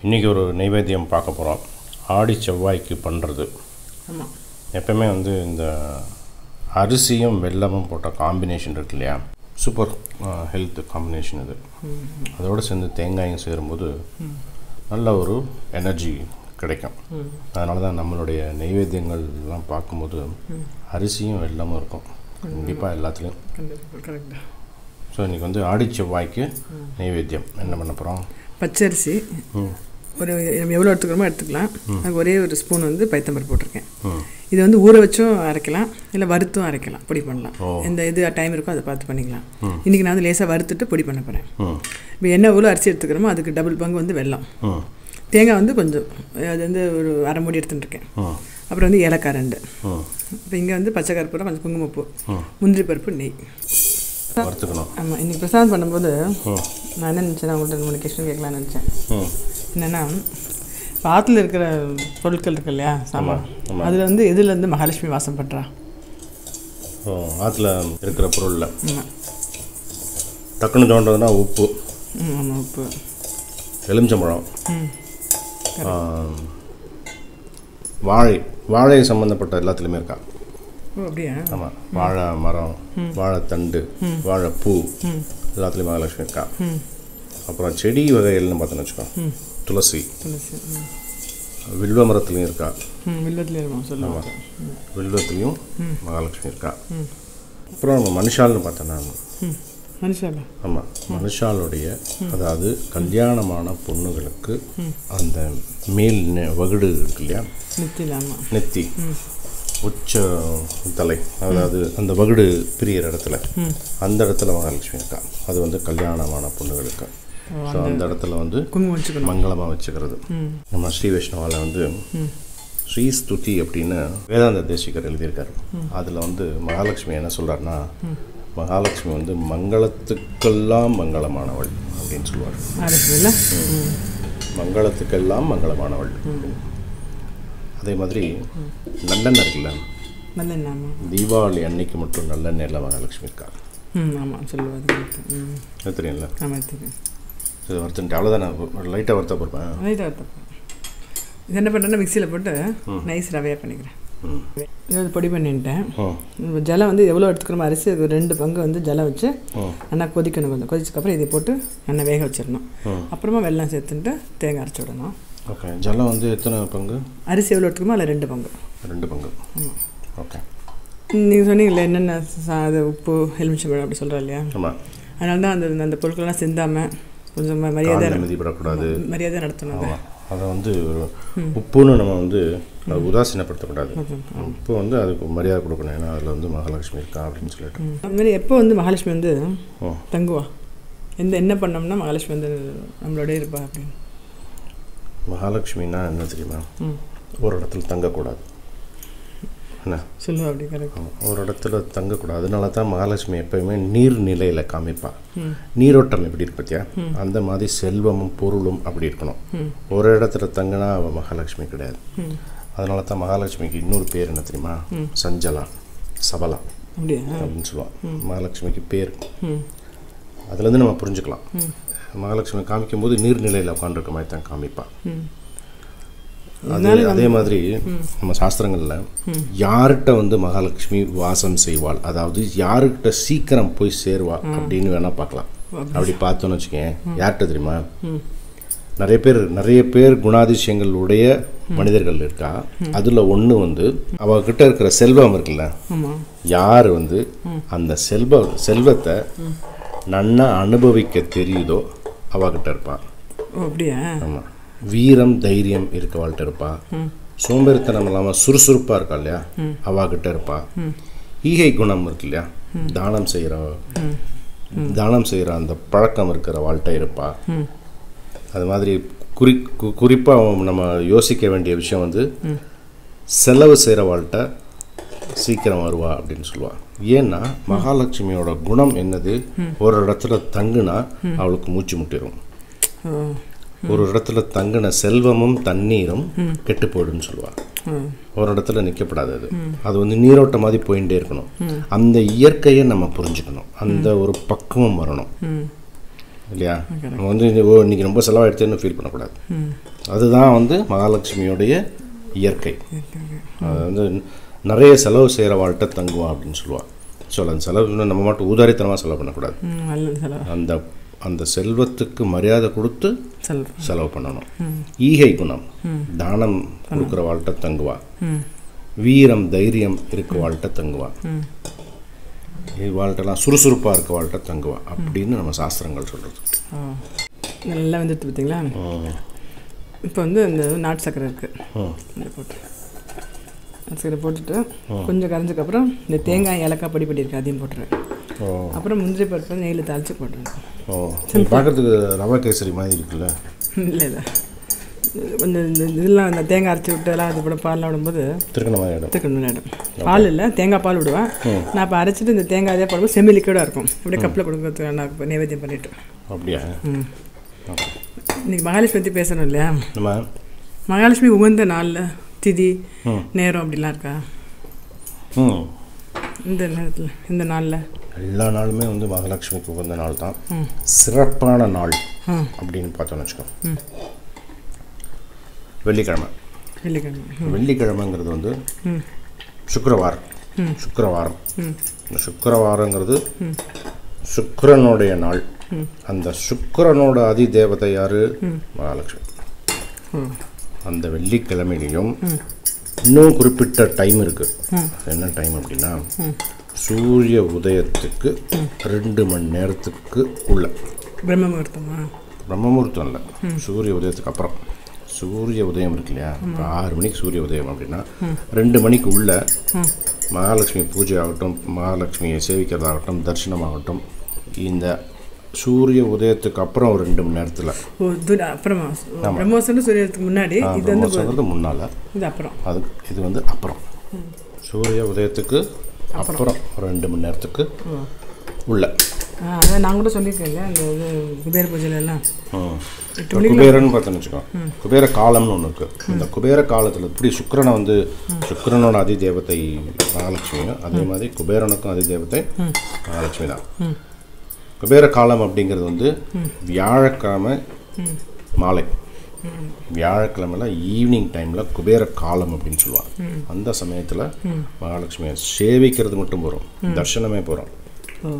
இன்றைக்கி ஒரு நைவேத்தியம் பார்க்க போகிறோம் ஆடி செவ்வாய்க்கு பண்ணுறது ஆமாம் எப்பவுமே வந்து இந்த அரிசியும் வெல்லமும் போட்ட காம்பினேஷன் இருக்கு இல்லையா சூப்பர் ஹெல்த் காம்பினேஷன் இது அதோடு சேர்ந்து தேங்காயும் சேரும்போது நல்ல ஒரு எனர்ஜி கிடைக்கும் அதனால தான் நம்மளுடைய நைவேத்தியங்கள்லாம் பார்க்கும்போது அரிசியும் வெல்லமும் இருக்கும் கண்டிப்பாக எல்லாத்துலேயும் கண்டிப்பாக கரெக்டாக ஸோ இன்றைக்கி வந்து ஆடி செவ்வாய்க்கு நைவேத்தியம் என்ன பண்ண போகிறோம் பச்சரிசி ஒரு நம்ம எவ்வளோ எடுத்துக்கிறோமோ எடுத்துக்கலாம் அதுக்கு ஒரே ஒரு ஸ்பூன் வந்து பைத்தம்பருப்பு போட்டிருக்கேன் ம் இது வந்து ஊற வச்சும் அரைக்கலாம் இல்லை வறுத்தும் அரைக்கலாம் பொடி பண்ணலாம் ஓ. எந்த இது டைம் இருக்கோ அதை பார்த்து பண்ணிக்கலாம் இன்றைக்கி நான் வந்து லேசாக வறுத்துட்டு பொடி பண்ண போகிறேன் ம் இப்போ என்ன எவ்வளோ அரிசி எடுத்துக்கிறோமோ அதுக்கு டபுள் பங்கு வந்து வெல்லம் ம் தேங்காய் வந்து கொஞ்சம் அது வந்து ஒரு அரை மூடி எடுத்துட்டு இருக்கேன் ம் அப்புறம் வந்து ஏலக்காய் ரெண்டு ம் இப்போ இங்கே வந்து பச்சை கருப்பூரம் கொஞ்சம் குங்குமப்பூ ம். முந்திரி பருப்பு நெய் வறுத்துக்கணும் ஆமாம் இன்றைக்கி பிரசாதம் பண்ணும்போது ம் நான் என்ன நினச்சேன் உங்கள்கிட்ட ரெண்டு மூணு கொஸ்டின் கேட்கலான்னு நினச்சேன் ம் என்னென்னா இப்போ ஆற்றுல இருக்கிற பொருட்கள் இருக்கு இல்லையா சாமான் ஆமா. அதில் வந்து எதில் வந்து மகாலட்சுமி வாசம் பண்ணுறா ஓ ஆற்றுல இருக்கிற பொருளில் ஆமாம் டக்குன்னு தோன்றதுன்னா உப்பு ம் ஆமாம் உப்பு எலுமிச்சம்பழம் ம் ஆ, வாழை வாழை சம்மந்தப்பட்ட எல்லாத்துலேயுமே இருக்கா ஓ அப்படியா ஆமாம் வாழை மரம் வாழைத்தண்டு வாழைப்பூ எல்லாத்துலேயும் மகாலட்சுமி இருக்கா ம் அப்புறம் செடி வகைகள்னு பார்த்தோன்னு வச்சுக்கோ துளசி துளசி ம் வில்வ மரத்துலேயும் இருக்கா ம் வில்லத்தில் இருக்கும் சொல்லுவாங்க வில்வத்துலேயும் மகாலட்சுமி இருக்கா அப்புறம் நம்ம மனுஷால்னு பார்த்தோன்னா ம் மனுஷாலா ஆமாம் மனுஷாலுடைய அதாவது கல்யாணமான பொண்ணுகளுக்கு அந்த மேல் நெ- வகுடு இருக்கு இல்லையா நித்தியில் ஆமாம் நெத்தி உச்ச தலை அதாவது அந்த வகுடு பிரியிற இடத்துல அந்த இடத்துல மகாலட்சுமி இருக்கா அது வந்து கல்யாணமான பொண்ணுகளுக்கு ஸோ அந்த இடத்துல வந்து குங்குமம் வச்சுக்கணும் மங்களமாக வச்சுக்கிறது ம் நம்ம ஸ்ரீ வைஷ்ணவாவில் வந்து ஸ்ரீ ஸ்துதி அப்படின்னு வேதாந்த தேசிகர் எழுதியிருக்காரு அதில் வந்து மகாலட்சுமி என்ன சொல்கிறாருன்னா மகாலட்சுமி வந்து மங்களத்துக்கெல்லாம் மங்களமானவள் அப்படின்னு சொல்லுவார் மகாலட்சுமி இல்லை ம் மங்களத்துக்கெல்லாம் மங்களமானவள் அதே மாதிரி நல்லெண்ணெய் இருக்குல்ல நல்லெண்ணெய் ஆமாம் தீபாவளி அன்னைக்கு மட்டும் நல்லெண்ணெயில் மகாலட்சுமி இருக்கா ம் ஆமாம் சொல்லுவாது ம் அது தெரியும்ல ஆமாம் எடுத்துக்கேன் இது வறுத்துட்டு அவ்வளோதான் நான் லைட்டாக வறுத்த போயிருப்பேன் ரைட்டாக எடுத்துப்பேன் இது என்ன பண்ணுறேன்னா மிக்சியில் போட்டு நைஸ் ரவையாக பண்ணிக்கிறேன் ம் இது வந்து பொடி பண்ணிட்டேன் ம் இப்போ ஜலம் வந்து எவ்வளோ எடுத்துக்கிறோமோ அரிசி அது ஒரு ரெண்டு பங்கு வந்து ஜலம் வச்சு ம் நல்லா கொதிக்கணும் கொஞ்சம் கொதிச்சதுக்கப்புறம் இதை போட்டு நல்லா வேக வச்சிடணும் ம் அப்புறமா வெல்லம் சேர்த்துட்டு தேங்காய் அரைச்சி விடணும் ஓகே ஜலம் வந்து எத்தனை பங்கு அரிசி எவ்வளோ எடுத்துக்கணுமோ அதில் ரெண்டு பங்கு ரெண்டு பங்கு ஓகே நீங்கள் சொன்னீங்களே என்னென்ன சா- அது உப்பு எலுமிச்சம்பழம் அப்படி சொல்கிறா இல்லையா ஆமாம் அதனால தான் அந்த அந்த பொருட்கள்லாம் சிந்தாமல் கொஞ்சம் ம- மரியாதை காலில் மிதிப்படக்கூடாது மரியாதை நடத்தணும் அதை ஆமாம் அதை வந்து ஒரு உப்புன்னு நம்ம வந்து அதை உதாசீனப்படுத்தக்கூடாது உப்பு வந்து அதுக்கு மரியாதை கொடுக்கணும் ஏன்னா அதில் வந்து மகாலட்சுமி இருக்கா அப்படின்னு சொல்லிட்டு ம். அது மாதிரி எப்போ வந்து மகாலட்சுமி வந்து ம் தங்குவா எந்த என்ன பண்ணோம்னா மகாலட்சுமி வந்து நம்மளோட இருப்பா அப்படின்னு மகாலட்சுமின்னா என்ன தெரியுமா ம் ஒரு இடத்துல தங்கக்கூடாது என்ன சொல்லுவா அப்படி கரெக்ட் ஆமா, ஒரு இடத்துல தங்கக்கூடாது அதனால தான் மகாலட்சுமி எப்பயுமே நீர்நிலையில் காமிப்பா ம் நீரோட்டம் எப்படி இருக்கு பார்த்தியா அந்த மாதிரி செல்வமும் பொருளும் அப்படி இருக்கணும் ம் ஒரு இடத்துல தங்கினா அவள் மகாலட்சுமி கிடையாது ம் அதனால தான் மகாலட்சுமிக்கு இன்னொரு பேர் என்ன தெரியுமா சஞ்சலா சபலா அப்படியா அப்படின்னு சொல்லுவாள் மகாலட்சுமிக்கு பேர் ம் அதுலேருந்து நம்ம புரிஞ்சுக்கலாம் மகாலட்சுமி காமிக்கும்போது நீர்நிலையில் உட்காந்துருக்க மாதிரி தான் காமிப்பா ம் அது அதே மாதிரி நம்ம சாஸ்திரங்களில் யார்கிட்ட வந்து மகாலட்சுமி வாசம் செய்வாள் அதாவது யாருக்கிட்ட சீக்கிரம் போய் சேருவா அப்படின்னு வேணால் பார்க்கலாம் அப்படி பார்த்தோன்னு வச்சுக்கேன் யார்கிட்ட தெரியுமா நிறைய பேர் நிறைய பேர் குணாதிசயங்கள் உடைய மனிதர்கள் இருக்கா அதில் ஒன்று வந்து அவகிட்ட இருக்கிற செல்வம் இருக்குல்ல ஆமாம் யார் வந்து அந்த செல்வ செல்வத்தை நன்னா அனுபவிக்க தெரியுதோ அவகிட்ட இருப்பான் ஓ அப்படியா ஆமாம் வீரம் தைரியம் இருக்கவாள்கிட்ட இருப்பா சோம்பேறித்தனம் இல்லாமல் சுறுசுறுப்பாக இருக்கா இல்லையா அவாகிட்ட இருப்பா ஈகை குணம் இருக்கு இல்லையா தானம் செய்கிற தானம் செய்கிற அந்த பழக்கம் இருக்கிற வாழ்கிட்ட இருப்பா அது மாதிரி குறி குறிப்பாக நம்ம யோசிக்க வேண்டிய விஷயம் வந்து செலவு செய்கிற வாழ்கிட்ட சீக்கிரம் வருவா அப்படின்னு சொல்லுவா ஏன்னா மகாலட்சுமியோட குணம் என்னது ஒரு இடத்துல தங்குனா அவளுக்கு மூச்சு முட்டிடும் ஓ ஒரு இடத்துல தங்கின செல்வமும் தண்ணீரும் கெட்டு போயிடுன்னு சொல்லுவா ம் ஒரு இடத்துல நிற்கப்படாது அது அது வந்து நீரோட்டம் மாதிரி போயிட்டே இருக்கணும் அந்த இயற்கையை நம்ம புரிஞ்சுக்கணும் அந்த ஒரு பக்குவம் வரணும் ம் இல்லையா நம்ம வந்து இது, ஓ இன்னைக்கு ரொம்ப செலவாயிடுச்சுன்னு ஃபீல் பண்ணக்கூடாது அதுதான் வந்து மகாலட்சுமியோடைய இயற்கை அது வந்து நிறைய செலவு செய்கிற வாழ்கிட்ட தங்குவான் அப்படின்னு சொல்லுவாள் ஸோ அந்த செலவு நம்ம மட்டும் ஊதாரித்தனமாக செலவு பண்ணக்கூடாது ம் நல்லது செலவு அந்த அந்த செல்வத்துக்கு மரியாதை கொடுத்து செலவு செலவு பண்ணணும் ஈகை குணம் தானம் கொடுக்குற வாழ்கிட்ட தங்குவா ம் வீரம் தைரியம் இருக்க வாழ்கிட்ட தங்குவா ம் வாழ்கிட்டலாம் சுறுசுறுப்பாக இருக்க வாழ்கிட்ட தங்குவா அப்படின்னு நம்ம சாஸ்திரங்கள் சொல்கிறது ஆ நல்லா வந்துட்டு பார்த்தீங்களா இப்போ வந்து இந்த நாட்டு சக்கரை இருக்குது இந்த போட்டு நாட்டு சக்கரை போட்டுட்டு கொஞ்சம் கரைஞ்சதுக்கப்புறம் இந்த தேங்காய் ஏலக்காய் பொடி பொடி இருக்குது அதையும் போட்டுருவேன் ஓ அப்புறம் முந்திரி பருப்பு நெய்யில் தாளித்து போட்டுருவேன் ஓ பார்க்குறதுக்கு ரவை கேசரி மாதிரி இருக்குல்ல இல்லை இல்லை கொஞ்சம் இந்த இதெல்லாம் இந்த தேங்காய் அரைச்சி விட்டு எல்லாம் அது கூட பால்லாம் விடும்போது திருக்கண மாதிரி இடம் எடுத்துக்கணும் ஆகிடும் பால் இல்லை தேங்காய் பால் விடுவேன் நான் இப்போ அரைச்சிட்டு இந்த தேங்காய் அதே போடும்போது செம்மி லிக்விடாக இருக்கும் அப்படியே கப்பில் கொடுக்கறதுக்கு நான் இப்போ நைவேத்தியம் பண்ணிட்டு அப்படியா ம் ஓகே இன்னைக்கு மகாலட்சுமி பற்றி பேசணும் இல்லையா நம்ம மகாலட்சுமி உகந்த நாளில் திதி ம். நேரம் அப்படிலாம் இருக்கா ம் இந்த நேரத்தில் இந்த நாளில் எல்லா நாளுமே வந்து மகாலட்சுமிக்கு உகந்த நாள் தான் சிறப்பான நாள் ம். அப்படின்னு பார்த்தோம்னு வச்சுக்கோ வெள்ளிக்கிழமை வெள்ளிக்கிழமை வெள்ளிக்கிழமைங்கிறது வந்து ம் சுக்கிரவாரம் சுக்கிரவாரம் இந்த சுக்கிரவாரங்கிறது சுக்கிரனுடைய நாள் அந்த சுக்கிரனோட அதி தேவதை யாரு மகாலட்சுமி ஓ அந்த வெள்ளிக்கிழமையிலையும் இன்னும் குறிப்பிட்ட டைம் இருக்கு என்ன டைம் அப்படின்னா சூரிய உதயத்துக்கு ரெண்டு மணி நேரத்துக்கு உள்ள பிரம்ம முகூர்த்தமா பிரம்மமுகூர்த்தம் இல்லை சூரிய உதயத்துக்கு அப்புறம் சூரிய உதயம் இருக்கு இல்லையா இப்போ ஆறு மணிக்கு சூரிய உதயம் அப்படின்னா ரெண்டு மணிக்கு உள்ள மகாலட்சுமி பூஜை ஆகட்டும் மகாலட்சுமியை சேவிக்கிறதாகட்டும் தரிசனமாகட்டும் இந்த சூரிய உதயத்துக்கு அப்புறம் ஒரு ரெண்டு மணி நேரத்தில் ஓ இது அப்புறமா பிரம்மோசனம் சூரியத்துக்கு முன்னாடி இது வந்து பிரம்மோற்சவங்கிறது முன்னால் இது அப்புறம் அது இது வந்து அப்புறம் சூரிய உதயத்துக்கு அப்புறம் ஒரு ரெண்டு மணி நேரத்துக்கு உள்ள ஆ அதான் நான் கூட சொல்லியிருக்கேன் இந்த இது குபேர பூஜையில எல்லாம் ம். இப்ப குபேரன்னு பார்த்தோன்னு வச்சுக்கோ குபேர காலம்னு ஒன்று இருக்கு இந்த குபேர காலத்தில் இப்படி சுக்கிரனை வந்து சுக்கிரனோட அதி தேவதை மகாலட்சுமியும் அதே மாதிரி குபேரனுக்கும் அதி தேவதை மகாலட்சுமி தான் குபேர காலம் அப்படிங்கிறது வந்து வியாழக்கிழமை மாலை வியாழக்கிழமைல ஈவினிங் டைமில் குபேர காலம் அப்படின்னு சொல்லுவாங்க அந்த சமயத்தில் மகாலட்சுமியை சேவிக்கிறது மட்டும் போகிறோம் தர்ஷனமே போகிறோம் ஓ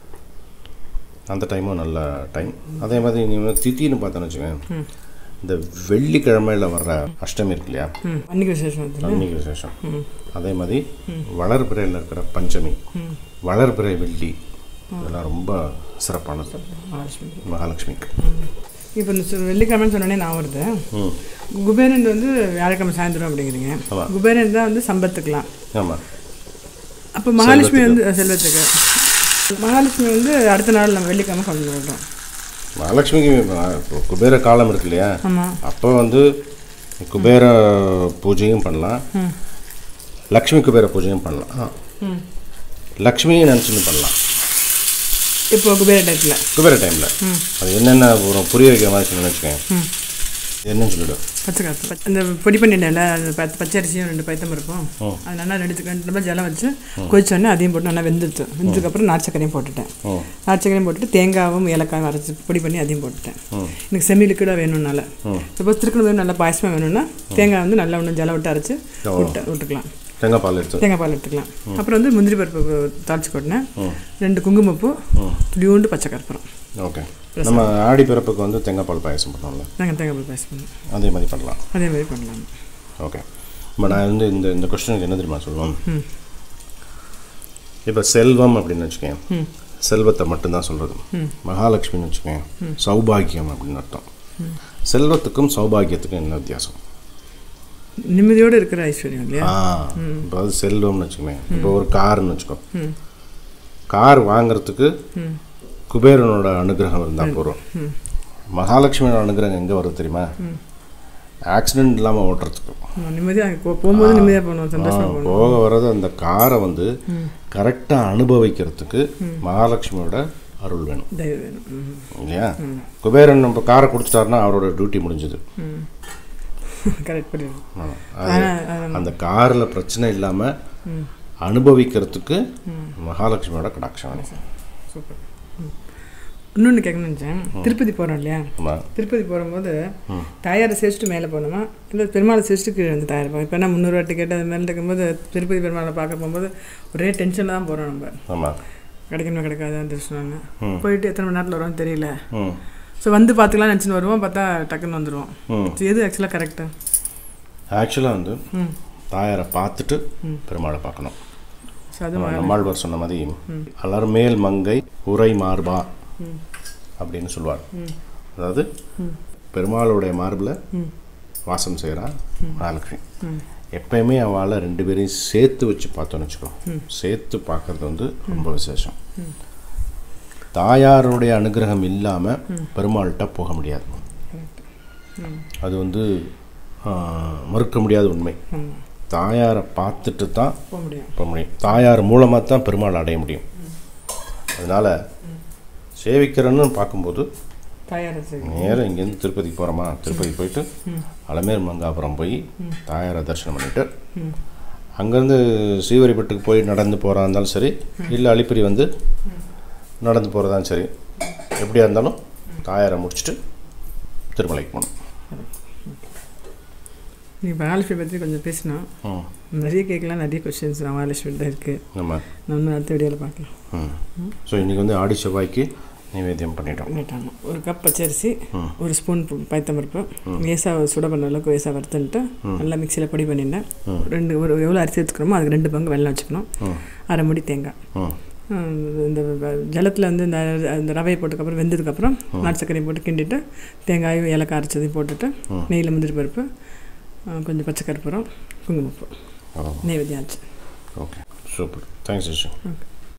அந்த டைமும் நல்ல டைம் அதே மாதிரி நீ வந்து தித்தின்னு பார்த்தோன்னு வச்சுக்கோங்க இந்த வெள்ளிக்கிழமையில் வர்ற அஷ்டமி இருக்கு இல்லையா ம் அன்னைக்கு விசேஷம் அது அன்னைக்கு விசேஷம் அதே மாதிரி வளர்பிறையில் இருக்கிற பஞ்சமி வளர்பிறை வெள்ளி இதெல்லாம் ரொம்ப சிறப்பானது மகாலட்சுமி மகாலட்சுமிக்கு இப்போ இந்த சு- வெள்ளிக்கிழமைன்னு சொன்னோடனே நான் வருது ம் குபேரன் வந்து வியாழக்கிழமை சாயந்தரம் அப்படிங்கிறீங்க ஆமா. குபேரன் தான் வந்து சம்பத்துக்கலாம் ஆமாம் அப்போ மகாலட்சுமி வந்து செல்வத்துக்கு மகாலட்சுமி வந்து அடுத்த நாள் நம்ம வெள்ளிக்கிழமை கொண்டு வரோம் மகாலட்சுமிக்கு இப்போ குபேர காலம் இருக்கு இல்லையா ஆமாம் அப்போ வந்து குபேர பூஜையும் பண்ணலாம் லக்ஷ்மி குபேர பூஜையும் பண்ணலாம் ம் லக்ஷ்மியும் நினச்சின்னு பண்ணலாம் இப்போ குபேர டயத்தில் குபேர டைமில் அது என்னென்ன ஒரு புரிய வைக்கிற மாதிரி சொல்லி வச்சுக்கேன் என்னன்னு சொல்லிடு பச்சை காத்து பச்சை- அந்த பொடி பண்ணிட்டேன்ல அந்த பச்சை பச்சரிசியும் ரெண்டு பைத்தம் இருக்கும் ம். அது நல்லா ரெண்டு ரெண்டு டம்ளர் ஜலம் வச்சு கொதிச்சோடனே அதையும் போட்டு நல்லா வெந்துடுச்சு வெந்ததுக்கப்புறம் நாட்டு சக்கரையும் போட்டுட்டேன் ம் நாட்டு சக்கரையும் போட்டுட்டு தேங்காவும் ஏலக்காயும் அரைச்சி பொடி பண்ணி அதையும் போட்டுட்டேன் ம் எனக்கு செமி லிக்விடாக வேணும்னால ம் சப்போஸ் திருக்கணும் வேணும் நல்லா பாயசமாக வேணும்னா தேங்காய் வந்து நல்லா ஒன்று ஜலம் விட்டு அரைச்சி ஓ. விட்டு விட்டுக்கலாம் தேங்காய் பால் எடுத்து தேங்காய் பால் எடுத்துக்கலாம் அப்புறம் வந்து முந்திரி பருப்பு தாளிச்சு கொட்டினேன் ம் ரெண்டு குங்குமப்பூ ம் துளியோண்டு பச்சை கற்பூரம் ஓகே நம்ம ஆடி பிறப்புக்கு வந்து தேங்காய் பால் பாயசம் பண்ணோம்ல நாங்கள் தேங்காய் பால் பாயசம் பண்ணுவோம் அதே மாதிரி பண்ணலாம் அதே மாதிரி பண்ணலாம் ஓகே இப்போ நான் வந்து இந்த இந்த கொஸ்டினுக்கு என்ன தெரியுமா சொல்லுவோம் ம் இப்போ செல்வம் அப்படின்னு வச்சுக்கேன் ம் செல்வத்தை மட்டும்தான் சொல்கிறது ம். மகாலட்சுமின்னு வச்சுக்கேன் சௌபாகியம் அப்படின்னு அர்த்தம் செல்வத்துக்கும் சௌபாகியத்துக்கும் என்ன வித்தியாசம் நிம்மதியோடு இருக்கிற ஐஸ்வர்யம் இல்லையா ஆ இப்போ அது செல்வம்னு வச்சுக்கோங்க இப்போ ஒரு கார்னு வச்சுக்கோ ம் கார் வாங்குறதுக்கு ம் குபேரனோட அனுகிரகம் இருந்தால் போகிறோம் ம் மகாலட்சுமியோட அனுகிரகம் எங்கே வருது தெரியுமா ஆக்சிடென்ட் இல்லாமல் ஓட்டுறதுக்கு ஆமா, நிம்மதியா போ- போகும்போது நிம்மதியாக போகணும் சந்தோஷமாக ஆ, போகணும் போக வர்றது அந்த காரை வந்து கரெக்டாக அனுபவிக்கிறதுக்கு மகாலட்சுமியோட அருள் வேணும் தயவு வேணும் ம் இல்லையா குபேரன் நம்ம காரை கொடுத்துட்டாருன்னா அவரோட டியூட்டி முடிஞ்சது ம் கரெக்ட் பண்ணிடுது ஆ, அது ஆனால் அந்த காரில் பிரச்சனை இல்லாமல் ம் அனுபவிக்கிறதுக்கு மகாலட்சுமியோட கடாட்சம் வேணும் சூப்பர் ம் இன்னொன்று கேட்கணும்னு நினச்சேன் திருப்பதி போகிறோம் இல்லையா ஆமாம் திருப்பதி போகும்போது தாயாரை சேர்த்துட்டு மேலே போகணுமா இல்லை பெருமாளை சேர்த்துட்டு கீழே வந்து தாயார் போகும் இப்போ என்ன முந்நூறுவா டிக்கெட் அது மேலே இருக்கும்போது திருப்பதி பெருமாளை பார்க்க போகும்போது ஒரே டென்ஷனில் தான் போகிறோம் நம்ம ஆமாம் கிடைக்கணுமா கிடைக்காதான்னு தெரிச்சுனாங்க போயிட்டு எத்தனை மணி நேரத்தில் வருவோம்னு தெரியல ம் ஸோ வந்து பார்த்துக்கலாம் நினச்சின்னு வருவோம் பார்த்தா டக்குன்னு வந்துடுவோம் ம் So, எது ஆக்சுவலாக கரெக்டு ஆக்சுவலாக வந்து ம் தாயாரை பார்த்துட்டு பெருமாளை பார்க்கணும் ஸோ அது நம்ம நம்மாழ்வார் சொன்ன மாதிரி அலர்மேல் மங்கை உரை மார்பா அப்படின்னு சொல்லுவார் அதாவது பெருமாளுடைய மார்பில் வாசம் செய்கிறா மகாலட்சுமி எப்பயுமே அவளை ரெண்டு பேரையும் சேர்த்து வச்சு பார்த்தோன்னு வச்சுக்கோ சேர்த்து பார்க்கறது வந்து ரொம்ப விசேஷம் தாயாருடைய அனுகிரகம் இல்லாமல் பெருமாள்கிட்ட போக முடியாது அது வந்து ஆ, மறுக்க முடியாத உண்மை ஆமாம் தாயாரை பார்த்துட்டு தான் போக முடியும் போக முடியும் தாயார் மூலமாக தான் பெருமாள் அடைய முடியும் அதனால் சேவிக்கிறன்னு பார்க்கும்போது தாயாரை சரி நேராக இங்கேருந்து திருப்பதி போகிறோமா திருப்பதி போயிட்டு அலமேர் மங்காபுரம் போய் தாயாரை தரிசனம் பண்ணிவிட்டு அங்கேருந்து ஸ்ரீவரிப்பட்டுக்கு போய் நடந்து போகிறதா இருந்தாலும் சரி இல்லை அலிப்பிரி வந்து நடந்து போகிறதாலும் சரி எப்படியா இருந்தாலும் தாயாரை முடிச்சுட்டு திருமலைக்கு போகணும் நீ மகாலட்சுமி பற்றி கொஞ்சம் பேசினோம் ம் நிறைய கேட்கலாம் நிறைய கொஷின்ஸ் மகாலட்சுமி தான் இருக்குது நம்ம நம்ம அடுத்த வீடியோவில் பார்க்கலாம் ம் ஸோ இன்றைக்கி வந்து ஆடி செவ்வாய்க்கு நிவேத்தியம் பண்ணிட்டோம் பண்ணிட்டாங்க ஒரு கப் பச்சரிசி ஒரு ஸ்பூன் பைத்தம்பருப்பு வேசா சுட பண்ண அளவுக்கு வேசா வறுத்துன்ட்டு நல்லா மிக்சியில் பொடி பண்ணிட்டேன் ரெண்டு ஒரு எவ்வளோ அரிசி எடுத்துக்கிறோமோ அதுக்கு ரெண்டு பங்கு வெள்ளம் வச்சுக்கணும் அரை முடி தேங்காய் ம் ஹம், இந்த ஜலத்தில் வந்து இந்த இந்த ரவையை போட்டதுக்கப்புறம் வெந்ததுக்கப்புறம் நாட்டு சர்க்கரையை போட்டு கிண்டிட்டு தேங்காயும் ஏலக்காய் அரைச்சதையும் போட்டுட்டு நெய்யில் முந்திரி பருப்பு அஹ், கொஞ்சம் பச்சை கற்பூரம் குங்குமப்பூ ஆ நெய்வேத்தியம் ஆச்சு ஓகே சூப்பர் தேங்க்ஸ் சிஷு ஓகே